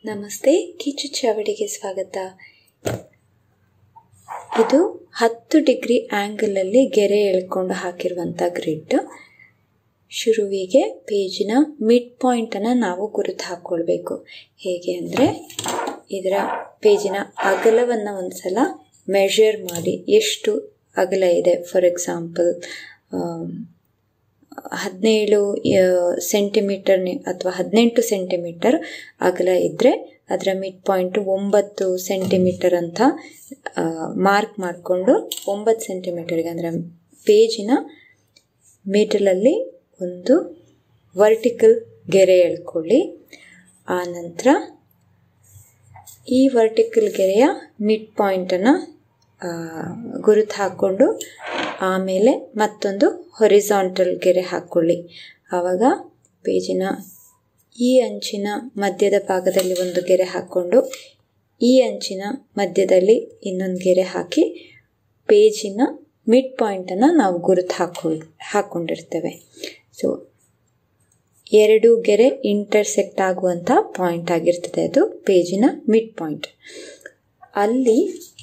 ನಮಸ್ತೆ ಕಿಚು ಚಾವಡಿಗೆ ಸ್ವಾಗತ ಇದು ಹತ್ತು ಡಿಗ್ರಿ ಆ್ಯಂಗಲಲ್ಲಿ ಗೆರೆ ಎಳ್ಕೊಂಡು ಹಾಕಿರುವಂಥ ಗ್ರಿಡ್ ಶುರುವಿಗೆ ಪೇಜಿನ ಮಿಡ್ ಪಾಯಿಂಟನ್ನು ನಾವು ಗುರುತು ಹಾಕ್ಕೊಳ್ಬೇಕು ಹೇಗೆ ಅಂದರೆ ಇದರ ಪೇಜಿನ ಅಗಲವನ್ನು ಒಂದು ಸಲ ಮೆಷರ್ ಮಾಡಿ ಎಷ್ಟು ಅಗಲ ಇದೆ ಫಾರ್ ಎಕ್ಸಾಂಪಲ್ ಹದಿನೇಳು ಸೆಂಟಿಮೀಟರ್ ಅಥವಾ ಹದಿನೆಂಟು ಸೆಂಟಿಮೀಟರ್ ಅಗಲ ಇದ್ದರೆ ಅದರ ಮಿಡ್ ಪಾಯಿಂಟ್ ಒಂಬತ್ತು ಸೆಂಟಿಮೀಟರ್ ಅಂತ ಮಾರ್ಕ್ ಮಾಡಿಕೊಂಡು ಒಂಬತ್ತು ಸೆಂಟಿಮೀಟರ್ಗೆ ಅಂದರೆ ಪೇಜಿನ ಮಿಡಲಲ್ಲಿ ಒಂದು ವರ್ಟಿಕಲ್ ಗೆರೆ ಎಳ್ಕೊಳ್ಳಿ ಆ ನಂತರ ಈ ವರ್ಟಿಕಲ್ ಗೆರೆಯ ಮಿಡ್ ಪಾಯಿಂಟನ್ನು ಗುರುತು ಹಾಕ್ಕೊಂಡು ಆಮೇಲೆ ಮತ್ತೊಂದು ಹೊರಿಸಾಂಟಲ್ ಗೆರೆ ಹಾಕ್ಕೊಳ್ಳಿ ಆವಾಗ ಪೇಜಿನ ಈ ಅಂಚಿನ ಮಧ್ಯದ ಭಾಗದಲ್ಲಿ ಒಂದು ಗೆರೆ ಹಾಕ್ಕೊಂಡು ಈ ಅಂಚಿನ ಮಧ್ಯದಲ್ಲಿ ಇನ್ನೊಂದು ಗೆರೆ ಹಾಕಿ ಪೇಜಿನ ಮಿಡ್ ಪಾಯಿಂಟನ್ನು ನಾವು ಗುರುತು ಹಾಕ್ಕೊಳ್ ಹಾಕ್ಕೊಂಡಿರ್ತೇವೆ ಸೊ ಎರಡು ಗೆರೆ ಇಂಟರ್ಸೆಕ್ಟ್ ಆಗುವಂಥ ಪಾಯಿಂಟ್ ಆಗಿರ್ತದೆ ಅದು ಪೇಜಿನ ಮಿಡ್ ಪಾಯಿಂಟ್ ಅಲ್ಲಿ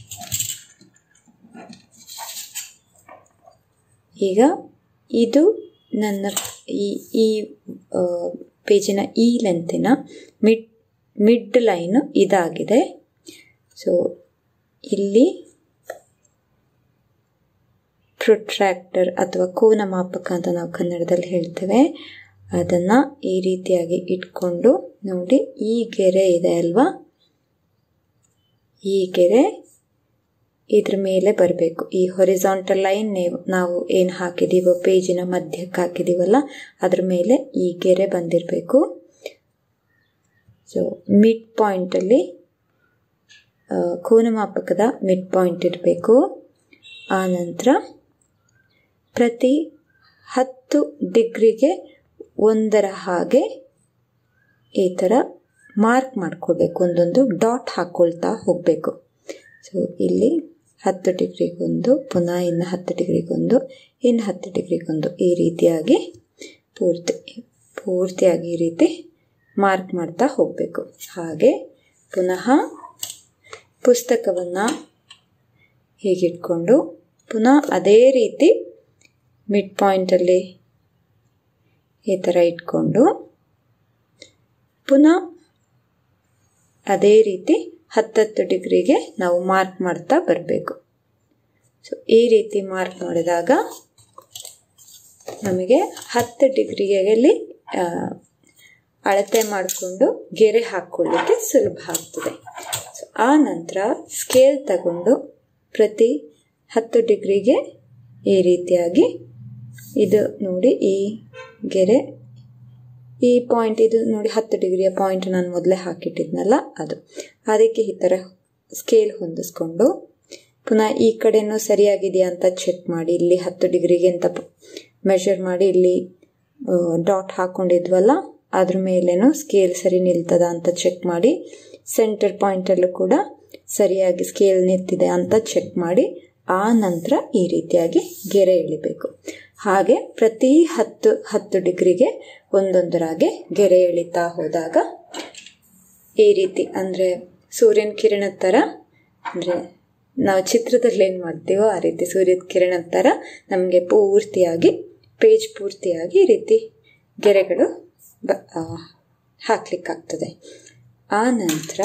ಈಗ ಇದು ನನ್ನ ಈ ಈ ಪೇಜಿನ ಈ ಲೆಂತಿನ ಮಿಡ್ ಮಿಡ್ ಲೈನ್ ಇದಾಗಿದೆ ಸೊ ಇಲ್ಲಿ ಪ್ರೊಟ್ರಾಕ್ಟರ್ ಅಥವಾ ಕೋನ ಮಾಪಕ ಅಂತ ನಾವು ಕನ್ನಡದಲ್ಲಿ ಹೇಳ್ತೇವೆ ಅದನ್ನು ಈ ರೀತಿಯಾಗಿ ಇಟ್ಕೊಂಡು ನೋಡಿ ಈ ಗೆರೆ ಇದೆ ಅಲ್ವಾ ಈ ಗೆರೆ ಇದ್ರ ಮೇಲೆ ಬರಬೇಕು ಈ ಹೊರಿಸಾಂಟಲ್ ಲೈನ್ ನಾವು ಏನು ಹಾಕಿದ್ದೀವೋ ಪೇಜಿನ ಮಧ್ಯಕ್ಕೆ ಹಾಕಿದ್ದೀವಲ್ಲ ಅದ್ರ ಮೇಲೆ ಈ ಗೆರೆ ಬಂದಿರಬೇಕು ಸೊ ಮಿಡ್ ಪಾಯಿಂಟಲ್ಲಿ ಕೋನಮಾಪಕದ ಮಿಡ್ ಪಾಯಿಂಟ್ ಇರಬೇಕು ಆ ನಂತರ ಪ್ರತಿ ಹತ್ತು ಡಿಗ್ರಿಗೆ ಒಂದರ ಹಾಗೆ ಈ ಥರ ಮಾರ್ಕ್ ಮಾಡ್ಕೊಳ್ಬೇಕು ಒಂದೊಂದು ಡಾಟ್ ಹಾಕ್ಕೊಳ್ತಾ ಹೋಗಬೇಕು ಸೊ ಇಲ್ಲಿ ಹತ್ತು ಡಿಗ್ರಿಗೊಂದು ಪುನಃ ಇನ್ನು ಹತ್ತು ಡಿಗ್ರಿಗೊಂದು ಇನ್ನು ಹತ್ತು ಡಿಗ್ರಿಗೊಂದು ಈ ರೀತಿಯಾಗಿ ಪೂರ್ತಿ ಪೂರ್ತಿಯಾಗಿ ಈ ರೀತಿ ಮಾರ್ಕ್ ಮಾಡ್ತಾ ಹೋಗಬೇಕು ಹಾಗೆ ಪುನಃ ಪುಸ್ತಕವನ್ನು ಹೀಗಿಟ್ಕೊಂಡು ಪುನಃ ಅದೇ ರೀತಿ ಮಿಡ್ ಪಾಯಿಂಟಲ್ಲಿ ಈ ಥರ ಇಟ್ಕೊಂಡು ಪುನಃ ಅದೇ ರೀತಿ ಹತ್ತತ್ತು ಡಿಗ್ರಿಗೆ ನಾವು ಮಾರ್ಕ್ ಮಾಡ್ತಾ ಬರಬೇಕು ಸೊ ಈ ರೀತಿ ಮಾರ್ಕ್ ಮಾಡಿದಾಗ ನಮಗೆ ಹತ್ತು ಡಿಗ್ರಿಯಲ್ಲಿ ಅಳತೆ ಮಾಡಿಕೊಂಡು ಗೆರೆ ಹಾಕ್ಕೊಳ್ಳಿಕ್ಕೆ ಸುಲಭ ಆಗ್ತದೆ ಸೊ ಆ ನಂತರ ಸ್ಕೇಲ್ ತಗೊಂಡು ಪ್ರತಿ ಹತ್ತು ಡಿಗ್ರಿಗೆ ಈ ರೀತಿಯಾಗಿ ಇದು ನೋಡಿ ಈ ಗೆರೆ ಈ ಪಾಯಿಂಟ್ ಇದು ನೋಡಿ ಹತ್ತು ಡಿಗ್ರಿಯ ಪಾಯಿಂಟ್ ನಾನು ಮೊದಲೇ ಹಾಕಿಟ್ಟಿದ್ನಲ್ಲ ಅದು ಅದಕ್ಕೆ ಈ ಥರ ಸ್ಕೇಲ್ ಹೊಂದಿಸ್ಕೊಂಡು ಪುನಃ ಈ ಕಡೆನೂ ಸರಿಯಾಗಿದೆಯಾ ಅಂತ ಚೆಕ್ ಮಾಡಿ ಇಲ್ಲಿ ಹತ್ತು ಡಿಗ್ರಿಗೆ ಅಂತ ಮೆಷರ್ ಮಾಡಿ ಇಲ್ಲಿ ಡಾಟ್ ಹಾಕ್ಕೊಂಡಿದ್ವಲ್ಲ ಅದ್ರ ಮೇಲೇನೂ ಸ್ಕೇಲ್ ಸರಿ ನಿಲ್ತದ ಅಂತ ಚೆಕ್ ಮಾಡಿ ಸೆಂಟರ್ ಪಾಯಿಂಟಲ್ಲೂ ಕೂಡ ಸರಿಯಾಗಿ ಸ್ಕೇಲ್ ನಿಂತಿದೆ ಅಂತ ಚೆಕ್ ಮಾಡಿ ಆ ನಂತರ ಈ ರೀತಿಯಾಗಿ ಗೆರೆ ಎಳಿಬೇಕು ಹಾಗೆ ಪ್ರತಿ ಹತ್ತು ಹತ್ತು ಡಿಗ್ರಿಗೆ ಒಂದೊಂದರಾಗೆ ಗೆರೆ ಎಳಿತಾ ಹೋದಾಗ ಈ ರೀತಿ ಅಂದರೆ ಸೂರ್ಯನ ಕಿರಣದ ಥರ ಅಂದರೆ ನಾವು ಚಿತ್ರದಲ್ಲಿ ಏನು ಮಾಡ್ತೀವೋ ಆ ರೀತಿ ಸೂರ್ಯನ ಕಿರಣದ ಥರ ನಮಗೆ ಪೂರ್ತಿಯಾಗಿ ಪೇಜ್ ಪೂರ್ತಿಯಾಗಿ ಈ ರೀತಿ ಗೆರೆಗಳು ಬ ಹಾಕ್ಲಿಕ್ಕಾಗ್ತದೆ ಆ ನಂತರ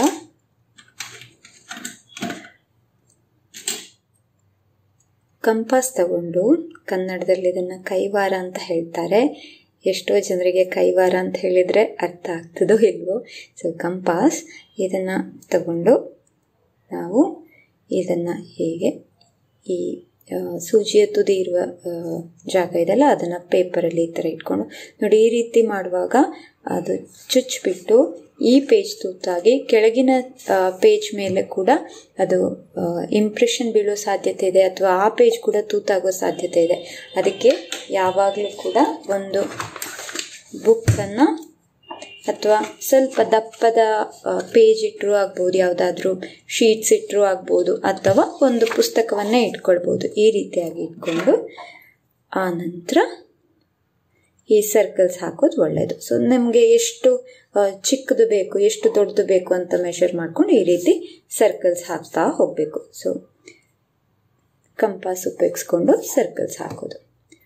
ಕಂಪಾಸ್ ತಗೊಂಡು ಕನ್ನಡದಲ್ಲಿ ಇದನ್ನು ಕೈವಾರ ಅಂತ ಹೇಳ್ತಾರೆ ಎಷ್ಟೋ ಜನರಿಗೆ ಕೈವಾರ ಅಂತ ಹೇಳಿದರೆ ಅರ್ಥ ಆಗ್ತದೋ ಇಲ್ವೋ ಸೊ ಕಂಪಾಸ್ ಇದನ್ನು ತಗೊಂಡು ನಾವು ಇದನ್ನು ಹೀಗೆ ಈ ಸೂಜಿಯ ತುದಿ ಇರುವ ಜಾಗ ಇದೆಲ್ಲ ಅದನ್ನು ಪೇಪರಲ್ಲಿ ಈ ಥರ ಇಟ್ಕೊಂಡು ನೋಡಿ ಈ ರೀತಿ ಮಾಡುವಾಗ ಅದು ಚುಚ್ಚಿಬಿಟ್ಟು ಈ ಪೇಜ್ ತೂತಾಗಿ ಕೆಳಗಿನ ಪೇಜ್ ಮೇಲೆ ಕೂಡ ಅದು ಇಂಪ್ರೆಷನ್ ಬೀಳೋ ಸಾಧ್ಯತೆ ಇದೆ ಅಥವಾ ಆ ಪೇಜ್ ಕೂಡ ತೂತಾಗೋ ಸಾಧ್ಯತೆ ಇದೆ ಅದಕ್ಕೆ ಯಾವಾಗಲೂ ಕೂಡ ಒಂದು ಬುಕ್ಕನ್ನು ಅಥವಾ ಸ್ವಲ್ಪ ದಪ್ಪದ ಪೇಜ್ ಇಟ್ಟರೂ ಆಗ್ಬೋದು ಯಾವುದಾದ್ರೂ ಶೀಟ್ಸ್ ಇಟ್ಟರೂ ಆಗ್ಬೋದು ಅಥವಾ ಒಂದು ಪುಸ್ತಕವನ್ನೇ ಇಟ್ಕೊಳ್ಬೋದು ಈ ರೀತಿಯಾಗಿ ಇಟ್ಕೊಂಡು ಆ ನಂತರ ಈ ಸರ್ಕಲ್ಸ್ ಹಾಕೋದು ಒಳ್ಳೆಯದು ಸೊ ನಿಮಗೆ ಎಷ್ಟು ಆ, ಚಿಕ್ಕದು ಬೇಕು ಎಷ್ಟು ದೊಡ್ಡದು ಬೇಕು ಅಂತ ಮೆಷರ್ ಮಾಡ್ಕೊಂಡು ಈ ರೀತಿ ಸರ್ಕಲ್ಸ್ ಹಾಕ್ತಾ ಹೋಗಬೇಕು ಸೊ ಕಂಪಾಸ್ ಉಪಯೋಗಿಸ್ಕೊಂಡು ಸರ್ಕಲ್ಸ್ ಹಾಕೋದು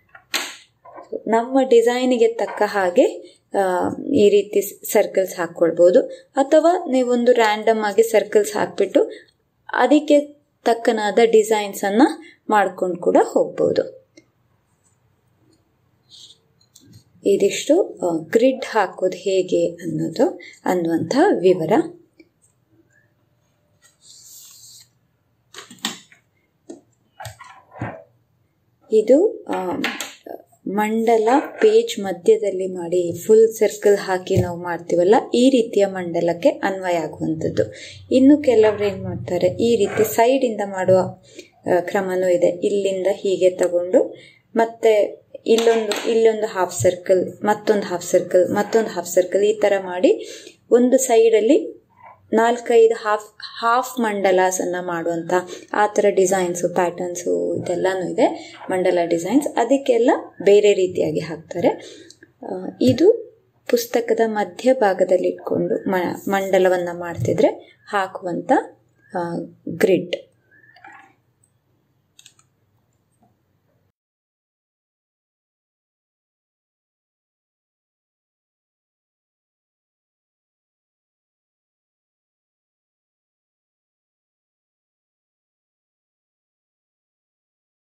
ನಮ್ಮ ಡಿಸೈನಿಗೆ ತಕ್ಕ ಹಾಗೆ ಆ, ಈ ರೀತಿ ಸರ್ಕಲ್ಸ್ ಹಾಕ್ಕೊಳ್ಬೋದು ಅಥವಾ ನೀವೊಂದು ರ್ಯಾಂಡಮ್ ಆಗಿ ಸರ್ಕಲ್ಸ್ ಹಾಕ್ಬಿಟ್ಟು ಅದಕ್ಕೆ ತಕ್ಕನಾದ ಡಿಸೈನ್ಸ್ ಅನ್ನ ಮಾಡ್ಕೊಂಡು ಕೂಡ ಹೋಗ್ಬೋದು ಇದಿಷ್ಟು ಗ್ರಿಡ್ ಹಾಕೋದು ಹೇಗೆ ಅನ್ನೋದು ಅನ್ನುವಂಥ ವಿವರ ಇದು ಆ, ಮಂಡಲ ಪೇಜ್ ಮಧ್ಯದಲ್ಲಿ ಮಾಡಿ ಫುಲ್ ಸರ್ಕಲ್ ಹಾಕಿ ನಾವು ಮಾಡ್ತೀವಲ್ಲ ಈ ರೀತಿಯ ಮಂಡಲಕ್ಕೆ ಅನ್ವಯ ಆಗುವಂಥದ್ದು ಇನ್ನು ಕೆಲವರು ಏನು ಮಾಡ್ತಾರೆ ಈ ರೀತಿ ಸೈಡಿಂದ ಮಾಡುವ ಆ, ಕ್ರಮನೂ ಇದೆ ಇಲ್ಲಿಂದ ಹೀಗೆ ತಗೊಂಡು ಮತ್ತೆ ಇಲ್ಲೊಂದು ಇಲ್ಲೊಂದು ಹಾಫ್ ಸರ್ಕಲ್ ಮತ್ತೊಂದು ಹಾಫ್ ಸರ್ಕಲ್ ಮತ್ತೊಂದು ಹಾಫ್ ಸರ್ಕಲ್ ಈ ಥರ ಮಾಡಿ ಒಂದು ಸೈಡಲ್ಲಿ ನಾಲ್ಕೈದು ಹಾಫ್ ಹಾಫ್ ಮಂಡಲಾಸ್ ಅನ್ನ ಮಾಡುವಂತ ಆ ಥರ ಡಿಸೈನ್ಸು ಪ್ಯಾಟರ್ನ್ಸು ಇದೆಲ್ಲಾನು ಇದೆ ಮಂಡಲ ಡಿಸೈನ್ಸ್ ಅದಕ್ಕೆಲ್ಲ ಬೇರೆ ರೀತಿಯಾಗಿ ಹಾಕ್ತಾರೆ ಆ, ಇದು ಪುಸ್ತಕದ ಮಧ್ಯಭಾಗದಲ್ಲಿ ಇಟ್ಕೊಂಡು ಮ ಮಂಡಲವನ್ನು ಮಾಡ್ತಿದ್ರೆ ಹಾಕುವಂಥ ಗ್ರಿಡ್